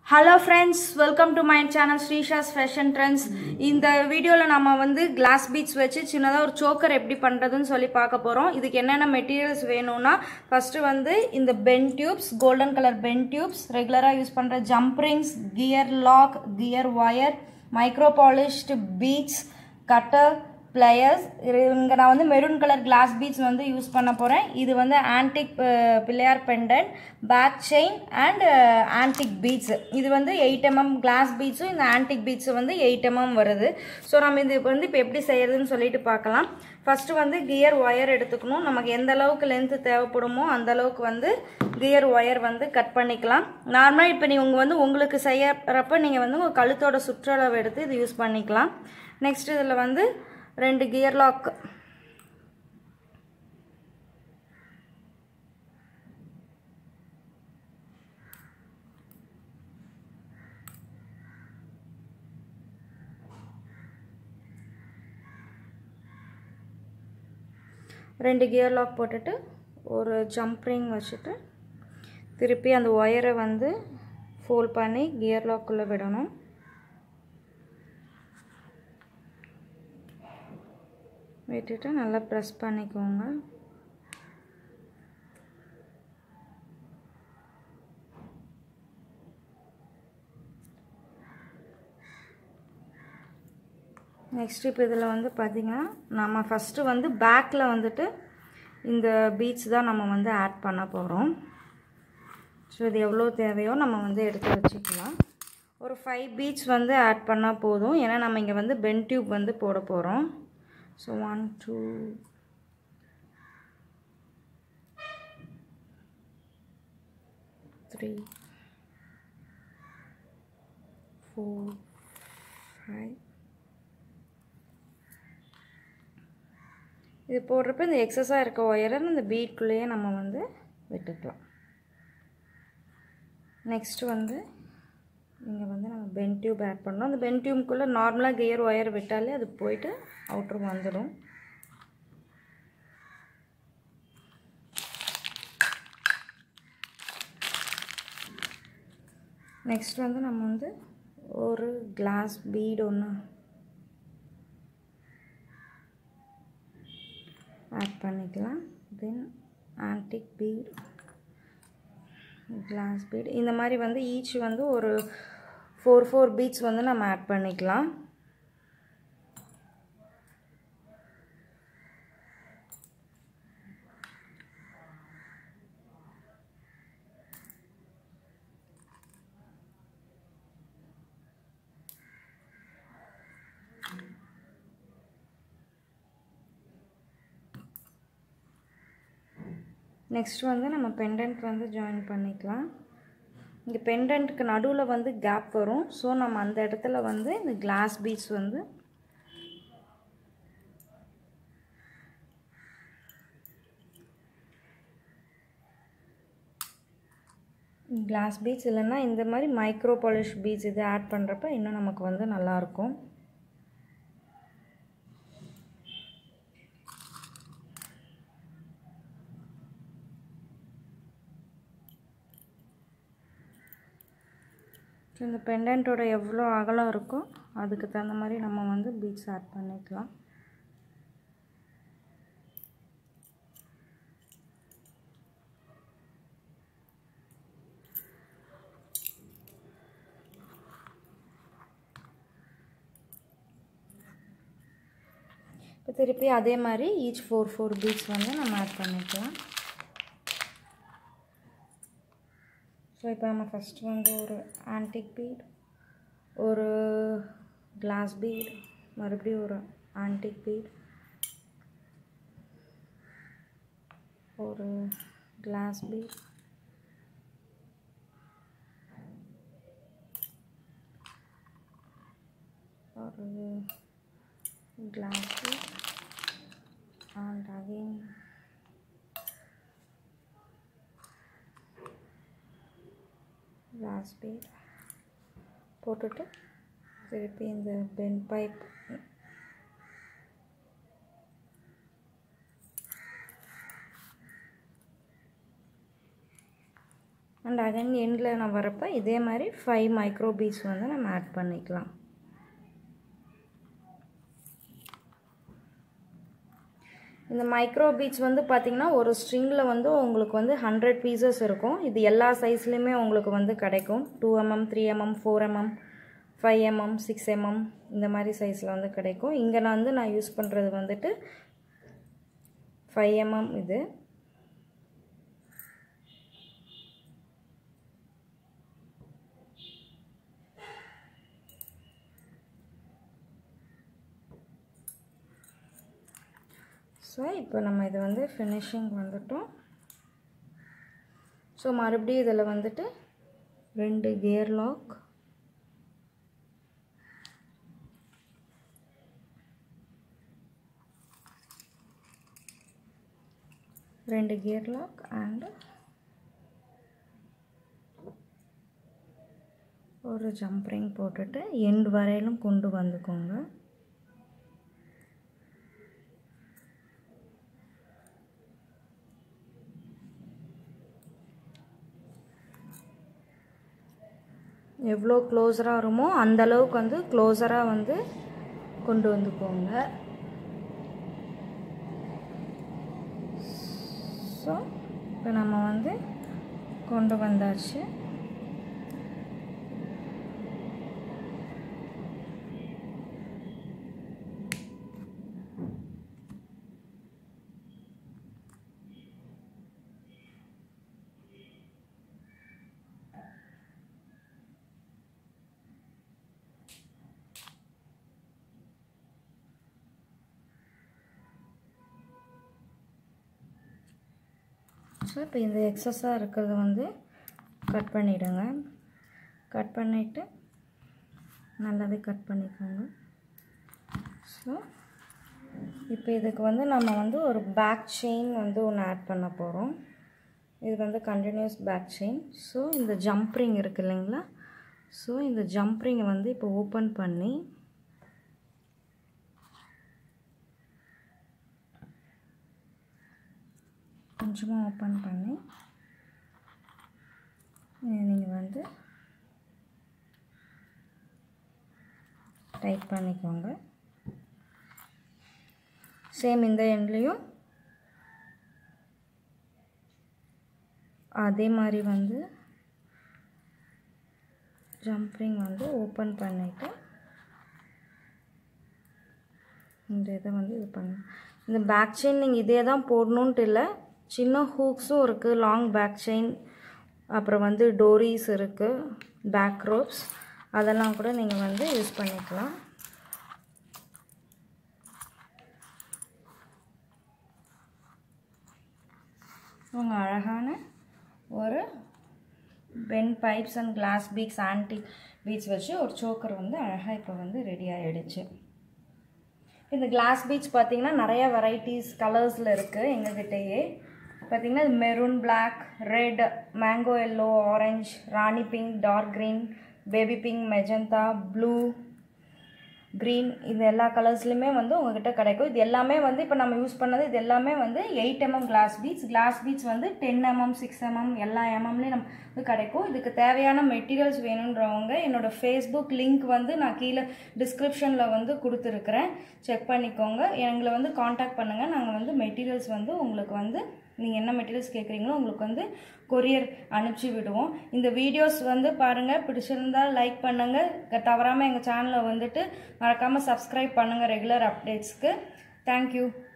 Hello friends welcome to my channel Srisha's fashion trends இந்த வீடியோவில் நம்ம வந்து கிளாஸ் பீட்ஸ் வச்சு சின்னதாக ஒரு சோக்கர் எப்படி பண்ணுறதுன்னு சொல்லி பார்க்க போகிறோம் இதுக்கு என்னென்ன மெட்டீரியல்ஸ் வேணும்னா ஃபஸ்ட்டு வந்து இந்த pen tubes golden colour pen tubes ரெகுலராக யூஸ் பண்ணுற jump rings gear lock gear wire micro polished beads cutter pliers இங்கே நான் வந்து மெரூன் கலர் கிளாஸ் பீட்ஸ் வந்து யூஸ் பண்ண போகிறேன் இது வந்து antique Pillaiyar pendant back chain and antique beads இது வந்து எயிட் எம்எம் கிளாஸ் பீட்ஸும் இந்த ஆன்டிக் பீட்ஸும் வந்து எயிட் எம்எம் வருது ஸோ நம்ம இது வந்து இப்போ எப்படி செய்யறதுன்னு சொல்லிட்டு பார்க்கலாம் ஃபஸ்ட்டு வந்து கியர் ஒயர் எடுத்துக்கணும் நமக்கு எந்த அளவுக்கு லென்த்து தேவைப்படுமோ அந்த அளவுக்கு வந்து கியர் ஒயர் வந்து கட் பண்ணிக்கலாம் நார்மலாக இப்போ நீங்கள் வந்து உங்களுக்கு செய்யறப்ப நீங்கள் வந்து உங்கள் கழுத்தோட சுற்றளவு எடுத்து இது யூஸ் பண்ணிக்கலாம் நெக்ஸ்ட் இதில் வந்து ரெண்டு கியர் லாக் ரெண்டு கியர் லாக் போட்டுட்டு ஒரு ஜம்ப் ரிங் வச்சுட்டு திருப்பி அந்த ஒயரை வந்து ஃபோல்ட் பண்ணி கியர் லாக்குள்ளே விடணும் விட்டுட்டு நல்லா ப்ரெஸ் பண்ணிக்கோங்க நெக்ஸ்ட் இப்போ இதில் வந்து பார்த்திங்கன்னா நம்ம ஃபஸ்ட்டு வந்து பேக்கில் வந்துட்டு இந்த பீட்ஸ் தான் நம்ம வந்து ஆட் பண்ண போகிறோம் ஸோ இது எவ்வளோ தேவையோ நம்ம வந்து எடுத்து வச்சுக்கலாம் ஒரு ஃபைவ் பீட்ஸ் வந்து ஆட் பண்ணால் போதும் ஏன்னா நம்ம இங்கே வந்து பென் டியூப் வந்து போட போகிறோம் So one, two, three, four, five. இது போடுறப்ப இந்த எக்ஸஸாக இருக்க ஒயரை இந்த பீட்குள்ளேயே நம்ம வந்து விட்டுக்கலாம் நெக்ஸ்ட்டு வந்து இங்கே வந்து நம்ம பென் டியூப் ஆட் பண்ணோம் அந்த பென் டியூப்குள்ளே நார்மலாக கியர் ஒயர் விட்டாலே அது போயிட்டு அவுட்ரு வந்துடும் நெக்ஸ்ட் வந்து நம்ம வந்து ஒரு கிளாஸ் பீட் ஒன்று ஆட் பண்ணிக்கலாம் then antique bead glass bead இந்த மாதிரி வந்து ஈச் வந்து ஒரு ஃபோர் ஃபோர் பீட்ஸ் வந்து நம்ம ஆட் பண்ணிக்கலாம் நெக்ஸ்ட் வந்து நம்ம பெண்டன்ட் வந்து ஜாயின் பண்ணிக்கலாம் இங்கே பெண்டன்ட்டுக்கு நடுவில் வந்து கேப் வரும் ஸோ நம்ம அந்த இடத்துல வந்து இந்த கிளாஸ் பீட்ஸ் வந்து கிளாஸ் பீட்ஸ் இல்லைன்னா இந்த மாதிரி மைக்ரோ பாலிஷ் பீட்ஸ் இது ஆட் பண்ணுறப்ப இன்னும் நமக்கு வந்து நல்லாயிருக்கும் இந்த பெண்டன்ட்டோட எவ்வளோ அகலம் இருக்கோ அதுக்கு தகுந்த மாதிரி நம்ம வந்து பீட்ஸ் ஆட் பண்ணிக்கலாம் இப்போ திருப்பி அதே மாதிரி ஈச் ஃபோர் ஃபோர் பீட்ஸ் வந்து நம்ம ஆட் பண்ணிக்கலாம் ஸோ இப்போ நம்ம ஃபஸ்ட்டு வந்து ஒரு ஆன்டிக் பீட் ஒரு கிளாஸ் பீட் மறுபடியும் ஒரு ஆன்டிக் பீட் ஒரு கிளாஸ் பீட் ஒரு glass bead and again glass bead போட்டுட்டு திருப்பி இந்த பென் பைப் அண்ட் அகைன் எண்டில் நான் வரப்போ இதே மாதிரி ஃபைவ் மைக்ரோ பீட்ஸ் வந்து நம்ம ஆட் பண்ணிக்கலாம் இந்த மைக்ரோ பீட்ஸ் வந்து பார்த்திங்கன்னா ஒரு ஸ்ட்ரிங்கில் வந்து உங்களுக்கு வந்து ஹண்ட்ரட் பீசஸ் இருக்கும் இது எல்லா சைஸ்லேயுமே உங்களுக்கு வந்து கிடைக்கும் two mm three mm four mm five mm six mm இந்த மாதிரி சைஸில் வந்து கிடைக்கும் இங்கே நான் வந்து நான் யூஸ் பண்ணுறது வந்துட்டு ஃபைவ் எம்எம் இது ஸோ இப்போ நம்ம இது வந்து ஃபினிஷிங் வந்துட்டோம் ஸோ மறுபடியும் இதில் வந்துட்டு ரெண்டு கியர் லாக் ரெண்டு கியர் லாக் அண்டு ஒரு ஜம்ப்ரிங் போட்டுட்டு எண்ட் வரையிலும் கொண்டு வந்துக்கோங்க எவ்வளோ க்ளோஸராக வருமோ அந்த அளவுக்கு வந்து க்ளோஸராக வந்து கொண்டு வந்துக்கோங்க ஸோ இப்போ நம்ம வந்து கொண்டு வந்தாச்சு ஸோ இப்போ இந்த எக்ஸஸாக இருக்கிறத வந்து கட் பண்ணிவிடுங்க கட் பண்ணிவிட்டு நல்லாவே கட் பண்ணிக்கோங்க ஸோ இப்போ இதுக்கு வந்து நம்ம வந்து ஒரு பேக் செயின் வந்து ஒன்று ஆட் பண்ண போகிறோம் இது வந்து கண்டினியூஸ் பேக் செயின் ஸோ இந்த ஜம்ப்ரிங் இருக்குது இல்லைங்களா ஸோ இந்த ஜம்ப்ரிங்கை வந்து இப்போ ஓப்பன் பண்ணி கொஞ்சமாக ஓப்பன் பண்ணி நீங்கள் வந்து டைட் பண்ணிக்கோங்க சேம் இந்த எண்ட்லேயும் அதே மாதிரி வந்து ஜம்ப்ரிங் வந்து ஓப்பன் பண்ணிவிட்டு இந்த இதை வந்து இது பண்ண இந்த பேக் செயின் நீங்கள் இதே தான் போடணுன்ட்டு இல்லை சின்ன ஹூக்ஸும் இருக்குது லாங் பேக் செயின் அப்புறம் வந்து டோரிஸ் இருக்குது பேக் ரோப்ஸ் அதெல்லாம் கூட நீங்கள் வந்து யூஸ் பண்ணிக்கலாம் உங்கள் அழகான ஒரு pen pipes and glass beads antique beads வச்சு ஒரு சோக்கர் வந்து அழகாக இப்போ வந்து ரெடி ஆகிடுச்சு இந்த கிளாஸ் பீச் பார்த்திங்கன்னா நிறைய வெரைட்டிஸ் கலர்ஸில் இருக்குது எங்ககிட்டயே பார்த்திங்கன்னா இது maroon black red mango yellow orange rani pink dark green baby pink magenta blue green இது எல்லா கலர்ஸ்லையுமே வந்து உங்ககிட்ட கிடைக்கும் இது எல்லாமே வந்து இப்போ நம்ம யூஸ் பண்ணது இது எல்லாமே வந்து eight mm glass beads glass beads வந்து டென் எம்எம் சிக்ஸ் எம்எம் எல்லா எம்எம்லேயும் நமக்கு கிடைக்கும் இதுக்கு தேவையான மெட்டீரியல்ஸ் வேணுன்றவங்க என்னோடய ஃபேஸ்புக் லிங்க் வந்து நான் கீழே டிஸ்கிரிப்ஷனில் வந்து கொடுத்துருக்குறேன் செக் பண்ணிக்கோங்க எங்களை வந்து காண்டாக்ட் பண்ணுங்கள் நாங்கள் வந்து மெட்டீரியல்ஸ் வந்து உங்களுக்கு வந்து நீங்கள் என்ன மெட்டீரியல்ஸ் கேட்குறீங்களோ உங்களுக்கு வந்து கொரியர் அனுப்பிச்சி விடுவோம் இந்த வீடியோஸ் வந்து பாருங்கள் பிடிச்சிருந்தால் லைக் பண்ணுங்கள் தவறாமல் எங்கள் சேனலை வந்துட்டு மறக்காமல் சப்ஸ்கிரைப் பண்ணுங்கள் ரெகுலர் அப்டேட்ஸ்க்கு தேங்க்யூ